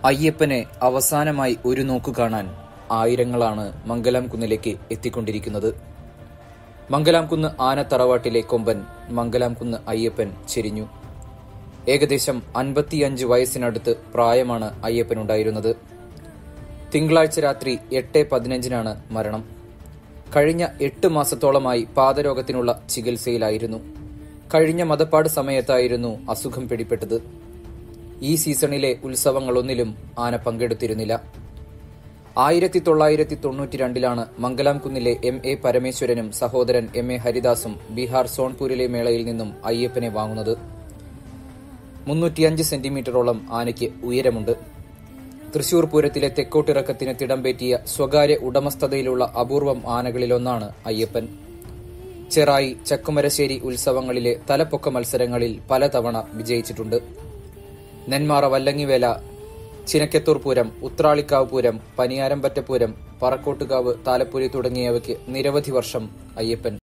അയ്യപ്പനെ അവസാനമായി ഒരു നോക്കു കാണാൻ ആയിരങ്ങളാണ് മംഗലാം കുന്നിലേക്ക് എത്തിക്കൊണ്ടിരിക്കുന്നത് മംഗലാം കുന്ന് ആനത്തറവാട്ടിലെ കൊമ്പൻ മംഗലാം കുന്ന് അയ്യപ്പൻ ചെരിഞ്ഞു ഏകദേശം അൻപത്തിയഞ്ച് വയസ്സിനടുത്ത് പ്രായമാണ് അയ്യപ്പനുണ്ടായിരുന്നത് തിങ്കളാഴ്ച രാത്രി എട്ട് പതിനഞ്ചിനാണ് മരണം കഴിഞ്ഞ എട്ട് മാസത്തോളമായി പാദരോഗത്തിനുള്ള ചികിത്സയിലായിരുന്നു കഴിഞ്ഞ മതപ്പാട് സമയത്തായിരുന്നു അസുഖം പിടിപെട്ടത് ഈ സീസണിലെ ഉത്സവങ്ങളൊന്നിലും ആന പങ്കെടുത്തിരുന്നില്ല ആയിരത്തി തൊള്ളായിരത്തി തൊണ്ണൂറ്റി രണ്ടിലാണ് മംഗലാം കുന്നിലെ എം എ പരമേശ്വരനും സഹോദരൻ എം എ ഹരിദാസും ബീഹാർ സോൺപൂരിലെ മേളയിൽ നിന്നും അയ്യപ്പനെ വാങ്ങുന്നത് മുന്നൂറ്റിയഞ്ച് സെന്റിമീറ്ററോളം ആനയ്ക്ക് ഉയരമുണ്ട് തൃശൂർ പൂരത്തിലെ തെക്കോട്ടിറക്കത്തിന് തിടംപേറ്റിയ സ്വകാര്യ ഉടമസ്ഥതയിലുള്ള അപൂർവം ആനകളിലൊന്നാണ് അയ്യപ്പൻ ചെറായി ചക്കുമരശ്ശേരി ഉത്സവങ്ങളിലെ തലപ്പൊക്ക മത്സരങ്ങളിൽ പലതവണ വിജയിച്ചിട്ടുണ്ട് നെന്മാറ വല്ലങ്ങിവേല ചിനക്കത്തൂർ പൂരം ഉത്രാളിക്കാവ് പൂരം പനിയാരമ്പറ്റ പൂരം പറക്കോട്ടുകാവ് താലപ്പൊലി തുടങ്ങിയവയ്ക്ക് നിരവധി വർഷം അയ്യപ്പൻ